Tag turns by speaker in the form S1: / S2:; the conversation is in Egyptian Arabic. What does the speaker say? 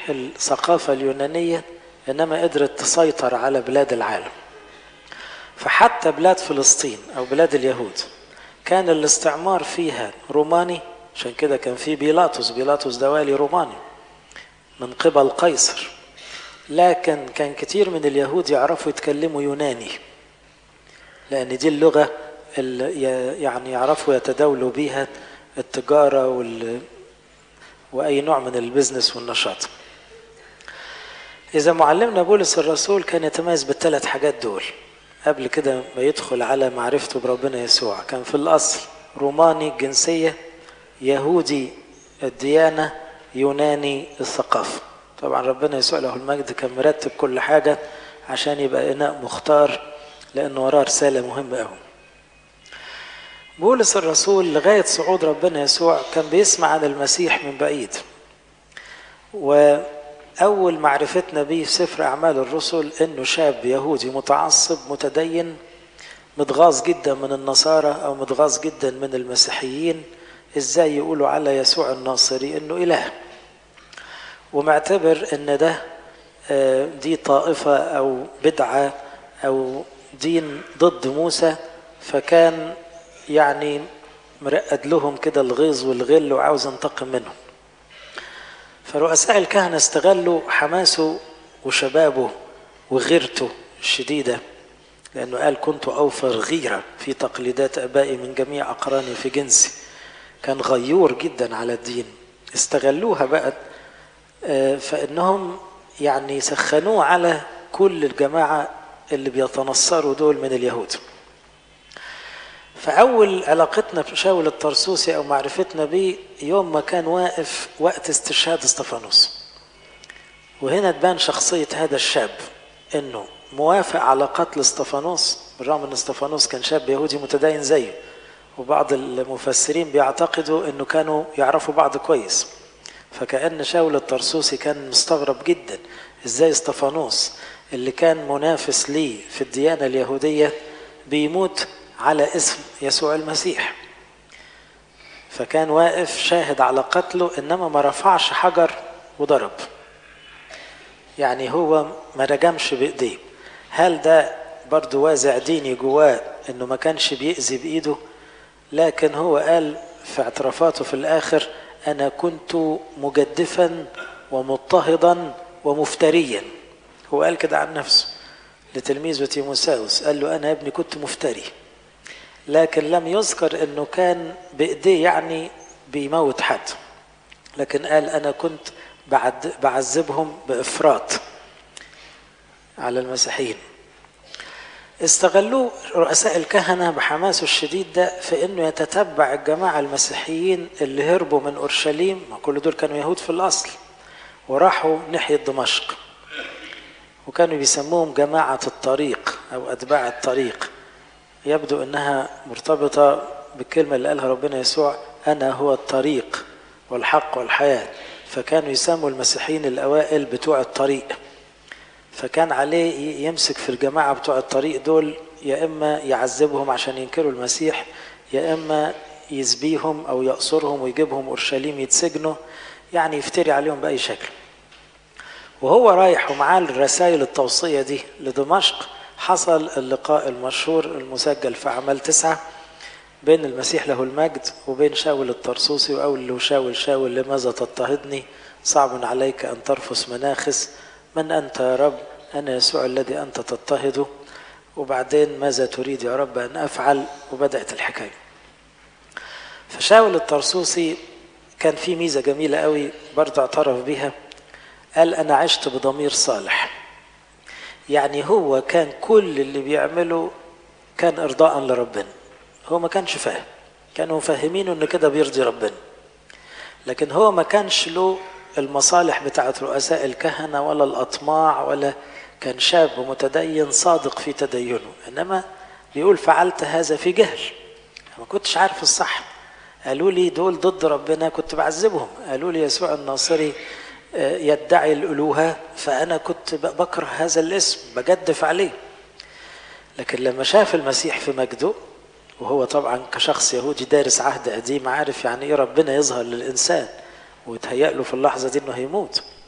S1: الثقافة اليونانية إنما قدرت تسيطر على بلاد العالم فحتى بلاد فلسطين أو بلاد اليهود كان الاستعمار فيها روماني عشان كده كان في بيلاطس بيلاطس ده والي روماني من قبل قيصر لكن كان كتير من اليهود يعرفوا يتكلموا يوناني لأن دي اللغة اللي يعني يعرفوا يتداولوا بيها التجارة وال... وأي نوع من البزنس والنشاط إذا معلمنا بولس الرسول كان يتميز بالثلاث حاجات دول قبل كده ما يدخل على معرفته بربنا يسوع كان في الأصل روماني الجنسية يهودي الديانة يوناني الثقافة طبعا ربنا يسوع له المجد كان مرتب كل حاجة عشان يبقى إناء مختار لأنه وراه رسالة مهمة أوي بولس الرسول لغاية صعود ربنا يسوع كان بيسمع عن المسيح من بعيد وأول معرفتنا به في سفر أعمال الرسل إنه شاب يهودي متعصب متدين متغاظ جدا من النصارى أو متغاظ جدا من المسيحيين إزاي يقولوا على يسوع الناصري إنه إله ومعتبر إن ده دي طائفة أو بدعة أو دين ضد موسى فكان يعني مرقد لهم كده الغيظ والغل وعاوز ينتقم منهم فرؤساء الكهنة استغلوا حماسه وشبابه وغيرته الشديدة لأنه قال كنت أوفر غيرة في تقليدات أبائي من جميع أقراني في جنسي كان غيور جدا على الدين استغلوها بقى فإنهم يعني سخنوه على كل الجماعة اللي بيتنصروا دول من اليهود فأول علاقتنا بشاول الطرسوسي أو معرفتنا به يوم ما كان واقف وقت استشهاد استفانوس وهنا تبان شخصية هذا الشاب إنه موافق على قتل استفانوس بالرغم إن استفانوس كان شاب يهودي متدين زيه وبعض المفسرين بيعتقدوا إنه كانوا يعرفوا بعض كويس فكأن شاول الطرسوسي كان مستغرب جدا إزاي استفانوس اللي كان منافس ليه في الديانة اليهودية بيموت على اسم يسوع المسيح فكان واقف شاهد على قتله انما ما رفعش حجر وضرب يعني هو ما رجمش بايديه هل ده برضو وازع ديني جواه انه ما كانش بيأذي بايده لكن هو قال في اعترافاته في الاخر انا كنت مجدفا ومضطهدا ومفتريا هو قال كده عن نفسه لتلميذه تيموساوس قال له انا يا ابني كنت مفتري لكن لم يذكر انه كان بايديه يعني بيموت حد لكن قال انا كنت بعد بعذبهم بافراط على المسيحيين استغلوه رؤساء الكهنه بحماسه الشديد ده في انه يتتبع الجماعه المسيحيين اللي هربوا من اورشليم ما كل دول كانوا يهود في الاصل وراحوا ناحيه دمشق وكانوا بيسموهم جماعه الطريق او اتباع الطريق يبدو انها مرتبطه بالكلمه اللي قالها ربنا يسوع انا هو الطريق والحق والحياه فكانوا يسموا المسيحيين الاوائل بتوع الطريق فكان عليه يمسك في الجماعه بتوع الطريق دول يا اما يعذبهم عشان ينكروا المسيح يا اما يسبيهم او يأسرهم ويجيبهم اورشليم يتسجنوا يعني يفتري عليهم باي شكل وهو رايح ومعاه الرسائل التوصيه دي لدمشق حصل اللقاء المشهور المسجل في أعمال تسعة بين المسيح له المجد وبين شاول الطرسوسي وأول له شاول شاول لماذا تضطهدني صعب عليك أن ترفس مناخس من أنت يا رب أنا يسوع الذي أنت تضطهده وبعدين ماذا تريد يا رب أن أفعل وبدأت الحكاية فشاول الطرسوسي كان في ميزة جميلة قوي برضه اعترف بها قال أنا عشت بضمير صالح يعني هو كان كل اللي بيعمله كان ارضاء لربنا هو ما كانش فاهم كانوا مفهمينه ان كده بيرضي ربنا لكن هو ما كانش له المصالح بتاعت رؤساء الكهنة ولا الأطماع ولا كان شاب متدين صادق في تدينه إنما بيقول فعلت هذا في جهل ما كنتش عارف الصح قالوا لي دول ضد ربنا كنت بعذبهم قالوا لي يسوع الناصري يدعي الألوهة فأنا كنت بكره هذا الاسم بجدف عليه لكن لما شاف المسيح في مجده وهو طبعا كشخص يهودي دارس عهد قديم عارف يعني ايه ربنا يظهر للإنسان ويتهيأ له في اللحظة دي انه هيموت